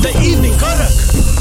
The evening Karak.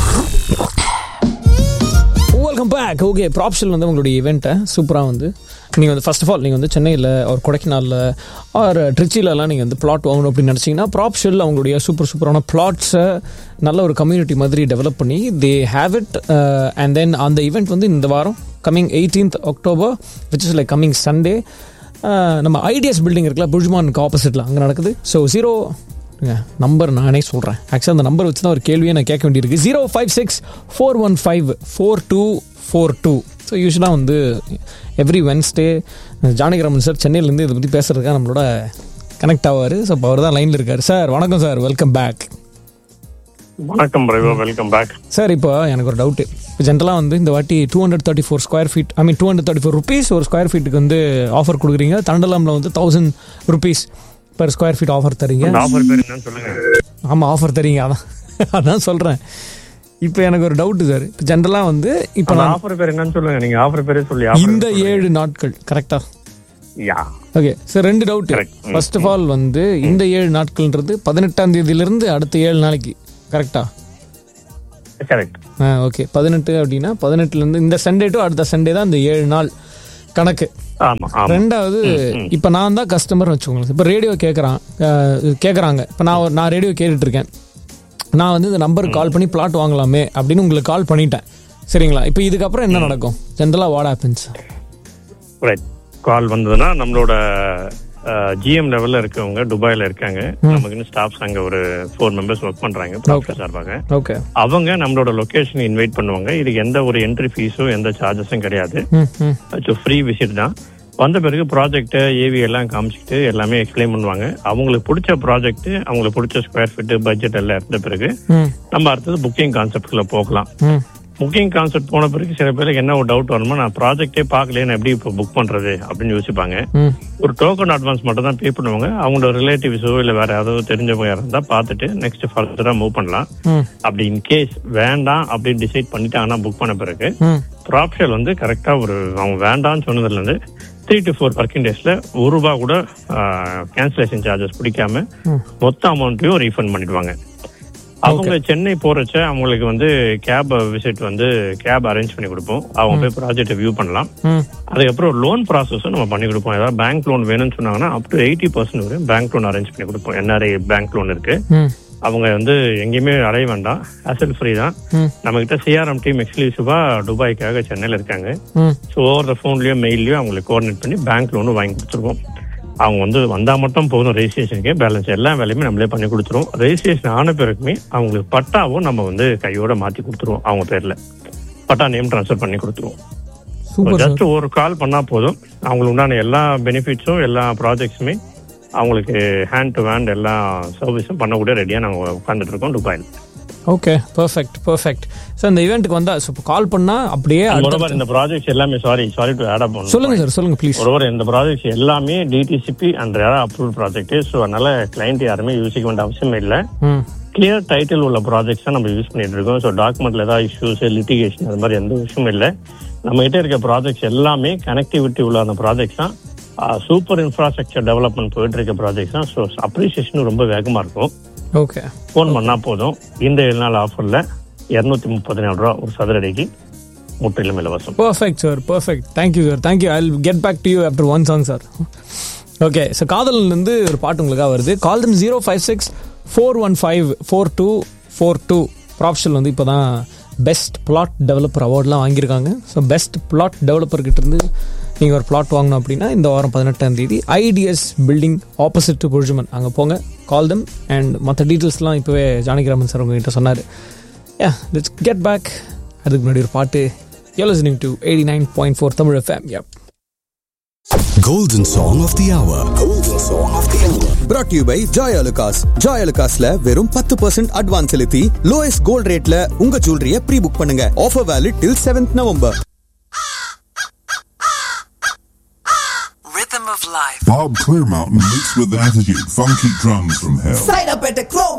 Welcome back okay proposal வந்து உங்களுடைய இவெண்ட்டை சூப்பராக வந்து நீங்கள் வந்து ஃபர்ஸ்ட் ஆஃப் ஆல் நீங்கள் வந்து சென்னையில் ஒரு கொடைக்கானலில் ஆர் ட்ரிச்சிலலாம் நீங்கள் வந்து பிளாட் வாங்கணும் அப்படின்னு நினச்சிங்கன்னா ப்ராப்ஷல் அவங்களுடைய சூப்பர் சூப்பரான பிளாட்ஸை நல்ல ஒரு கம்யூனிட்டி மாதிரி டெவலப் பண்ணி they have it and then அந்த ஈவெண்ட் வந்து இந்த வாரம் coming eighteenth October which is like coming Sunday நம்ம ஐடிஎஸ் பில்டிங் இருக்குல்ல புர்ஜ்மானுக்கு ஆப்போசிட்டில் அங்கே நடக்குது ஸோ ஜீரோ நம்பர் நானே சொல்கிறேன் ஆக்சுவலாக அந்த நம்பர் வச்சு தான் ஒரு கேள்வியை நான் கேட்க வேண்டியிருக்கு zero five six four one five four two four two so யூஸ்வலாக வந்து எவ்ரி வென்ஸ்டே ஜானகிராமன் சார் சென்னையிலேருந்து இதை பற்றி பேசுகிறதுக்காக நம்மளோட கனெக்ட் ஆவார் ஸோ இப்போ அவர் தான் லைனில் இருக்கார் சார் வணக்கம் சார் வெல்கம் பேக் வணக்கம் பிரபு வெல்கம் பேக் சார் இப்போ எனக்கு ஒரு டவுட்டு இப்போ ஜென்ரலாக வந்து இந்த வாட்டி two hundred thirty four square feet I mean two hundred thirty four rupees ஒரு ஸ்கொயர் ஃபீட்டுக்கு வந்து ஆஃபர் கொடுக்குறீங்க தண்டலாமில் வந்து thousand rupees per square feet offer தரீங்க அந்த ஆஃபர் பேர் என்னன்னு சொல்லுங்க ஆமாம் ஆஃபர் தரீங்க அதான் அதான் சொல்கிறேன் இப்போ எனக்கு ஒரு டவுட்டு சார் இப்போ ஜென்ரலாக வந்து இப்போ அந்த நான் ஆஃபர் பேர் என்னன்னு சொல்லுங்க நீங்க ஆஃபர் பேரே சொல்லி இந்த ஏழு நாட்கள் கரெக்டாக யா ஓகே சார் ரெண்டு டவுட் Correct. ம், ஃபர்ஸ்ட் ஆஃப் ஆல் வந்து இந்த ஏழு நாட்கள்ன்றது பதினெட்டாம் தேதியிலிருந்து அடுத்த ஏழு நாளைக்கு கரெக்டா கரெக்ட் ஆ ஓகே பதினெட்டு அப்படின்னா பதினெட்டுலேருந்து இந்த சண்டே டு அடுத்த சண்டே தான் இந்த ஏழு நாள் கணக்கு ஆமா ஆமா ரெண்டாவது இப்போ நான் தான் கஸ்டமர் வச்சுக்கோங்களேன் இப்போ ரேடியோ கேட்குறான் கேட்குறாங்க இப்போ நான் ஒரு- நான் ரேடியோ கேட்டுட்டு இருக்கேன் நான் வந்து இந்த நம்பருக்கு கால் பண்ணி பிளாட் வாங்கலாமே அப்படின்னு உங்களுக்கு கால் பண்ணிட்டேன் சரிங்களா இப்போ இதுக்கப்புறம் என்ன நடக்கும் ஜென்ரலாக வாட் ஹேப்பன்ஸ் ரைட் கால் வந்ததுன்னா நம்மளோட ஜிஎம் லெவல்ல இருக்கவங்க துபாயில இருக்காங்க நமக்கு ஸ்டாஃப்ஸ் அங்க ஒரு ஃபோர் மெம்பர்ஸ் ஒர்க் பண்றாங்க ப்ராஃபிட் சார்பாக ஓகே அவங்க நம்மளோட லொகேஷன் இன்வைட் பண்ணுவாங்க இதுக்கு எந்த ஒரு என்ட்ரி ஃபீஸும் எந்த சார்ஜஸும் கிடையாது ம் ம் ஃப்ரீ விசிட் தான் வந்த பிறகு ப்ராஜெக்ட் ஏவி எல்லாம் காமிச்சிட்டு எல்லாமே எக்ஸ்பிளைன் பண்ணுவாங்க அவங்களுக்கு பிடிச்ச ப்ராஜெக்ட் அவங்களுக்கு பிடிச்ச ஸ்கொயர் ஃபீட் பட்ஜெட் எல்லாம் இருந்த பிறகு ம் நம்ம அடுத்தது புக்கிங் கான்செப்ட்ல போகலாம் ம் புக்கிங் கான்செப்ட் போன பிறகு சில பேருக்கு என்ன ஒரு டவுட் வருமா நான் ப்ராஜெக்டே பார்க்கலையே நான் எப்படி இப்போ புக் பண்றது அப்படின்னு யோசிப்பாங்க ம் ஒரு டோக்கன் அட்வான்ஸ் மட்டும் தான் பே பண்ணுவாங்க அவங்களோட ரிலேட்டிவ்ஸோ இல்லை வேற யாராவது தெரிஞ்சவங்க இருந்தா பார்த்துட்டு நெக்ஸ்ட் ஃபர்தரா மூவ் பண்ணலாம் ம் அப்படி இன் கேஸ் வேண்டாம் அப்படின்னு டிசைட் பண்ணிட்டாங்கன்னா புக் பண்ண பிறகு ம் ப்ராப்ஷல் வந்து கரெக்டா ஒரு அவங்க வேண்டாம்னு சொன்னதுல இருந்து த்ரீ டு ஃபோர் ஒர்க்கிங் டேஸ்ல ஒரு ரூபா கூட கேன்சலேஷன் சார்ஜஸ் பிடிக்காம மொத்த அமௌண்ட்டையும் ரீஃபண்ட் பண்ணிடுவாங்க அவங்க சென்னை போறச்ச அவங்களுக்கு வந்து கேப் விசிட் வந்து கேப் அரேஞ்ச் பண்ணி கொடுப்போம் அவங்க போய் ப்ராஜெக்ட் வியூ பண்ணலாம் ம் அதுக்கப்புறம் லோன் ப்ராசஸும் நம்ம பண்ணி கொடுப்போம் ஏதாவது பேங்க் லோன் வேணும்னு சொன்னாங்கன்னா அப் டு எயிட்டி பர்சன்ட் வரையும் பேங்க் லோன் அரேஞ்ச் பண்ணி கொடுப்போம் என்ஆர்ஐ பேங்க் லோன் இருக்கு ம் அவங்க வந்து எங்கேயுமே அலைய வேண்டாம் அசல் ஃப்ரீ தான் ம் நம்ம கிட்ட சிஆர்எம் டீம் எக்ஸ்க்ளூசிவா துபாய்க்காக சென்னையில இருக்காங்க ம் ஸோ ஓவர் த ஃபோன்லயோ மெயிலையோ அவங்களுக்கு கோஆர்டினேட் பண்ணி பேங்க் லோனும் வாங்கி கொடுத்துருவோம் அவங்க வந்து வந்தா மட்டும் போதும் ரெஜிஸ்ட்ரேஷனுக்கு பேலன்ஸ் எல்லா வேலையுமே நம்மளே பண்ணி கொடுத்துருவோம் ரெஜிஸ்ட்ரேஷன் ஆன பிறகுமே அவங்களுக்கு பட்டாவும் நம்ம வந்து கையோட மாத்தி கொடுத்துருவோம் அவங்க பேர்ல பட்டா நேம் ட்ரான்ஸ்ஃபர் பண்ணி கொடுத்துருவோம் சூப்பர் சார் ஜஸ்ட் ஒரு கால் பண்ணா போதும் அவங்களுக்கு உண்டான எல்லா பெனிஃபிட்ஸும் எல்லா ப்ராஜெக்ட்ஸுமே அவங்களுக்கு ஹேண்ட் டு ஹேண்ட் எல்லா சர்வீஸும் பண்ணக்கூடிய ரெடியா நாங்க உட்காந்துட்டு இருக்கோம் துபாயில் ஓகே பர்ஃபெக்ட் பர்ஃபெக்ட் சார் இந்த ஈவெண்ட்டுக்கு வந்தா இப்போ கால் பண்ணா அப்படியே அடுத்த- மொரோவர் இந்த ப்ராஜெக்ட்ஸ் எல்லாமே sorry sorry to add up சொல்லுங்க சார் சொல்லுங்க ப்ளீஸ் ஒருவர் இந்த ப்ராஜெக்ட்ஸ் எல்லாமே DTCP and approve project so அதனால கிளைண்ட் யாருமே யூசிக்க வேண்டிய அவசியம் இல்லை ம் கிளியர் டைட்டில் உள்ள ப்ராஜெக்ட்ஸ் தான் நம்ம யூஸ் பண்ணிட்டு இருக்கோம் ஸோ டாக்குமெண்ட்ல ஏதாவது இஷ்யூஸ் லிட்டிகேஷன் அது மாதிரி எந்த விஷயமும் இல்லை நம்ம கிட்ட இருக்க ப்ராஜெக்ட்ஸ் எல்லாமே கனெக்டிவிட்டி உள்ள அந்த ப்ராஜெக்ட்ஸ் தான் சூப்பர் இன்ஃப்ராஸ்ட்ரக்சர் டெவலப்மெண்ட் போயிட்டு இருக்க ப்ராஜெக்ட்ஸ் தான் ஸோ அப்ரிசியேஷன் ரொம்ப வேகமா இருக்கும் ஓகே ஃபோன் பண்ணா போதும் இந்த ஏழு நாள் ஆஃபர்ல இருநூத்தி முப்பத்தி நாலு ரூபா ஒரு சதுரடிக்கு முற்றிலும் இலவசம் perfect sir perfect thank you sir thank you I get back to you after one song sir okay so காதல்லேருந்து ஒரு பாட்டு உங்களுக்காக வருது call them zero five six four one five four two four two proposal வந்து இப்போ தான் பெஸ்ட் பிளாட் டெவலப்பர் அவார்ட்லாம் வாங்கியிருக்காங்க so best plot டெவலப்பர்கிட்ட இருந்து நீங்கள் ஒரு பிளாட் வாங்கணும் அப்படின்னா இந்த வாரம் பதினெட்டாம் தேதி IDS building opposite to Burjuman அங்கே போங்க கால் தம் அண்ட் மற்ற டீட்டெயில்ஸ்லாம் இப்போவே ஜானகிராமன் சார் உங்ககிட்ட சொன்னார் யா லெட்ஸ் கெட் பேக் அதுக்கு முன்னாடி ஒரு பாட்டு you listening to eighty nine point four Tamil FM yeah Golden Song of the Hour. Golden Song of the Hour. brought to you by Joy Alucas. Joy Alucasல வெறும் பத்து percent advance செலுத்தி lowest gold ரேட்ல உங்க ஜுவல்லரிய ப்ரீ புக் பண்ணுங்க offer valid till seventh November Rhythm of life. Bob Clearmountain mixed with attitude, funky drums from hell. Sign up at the Chrome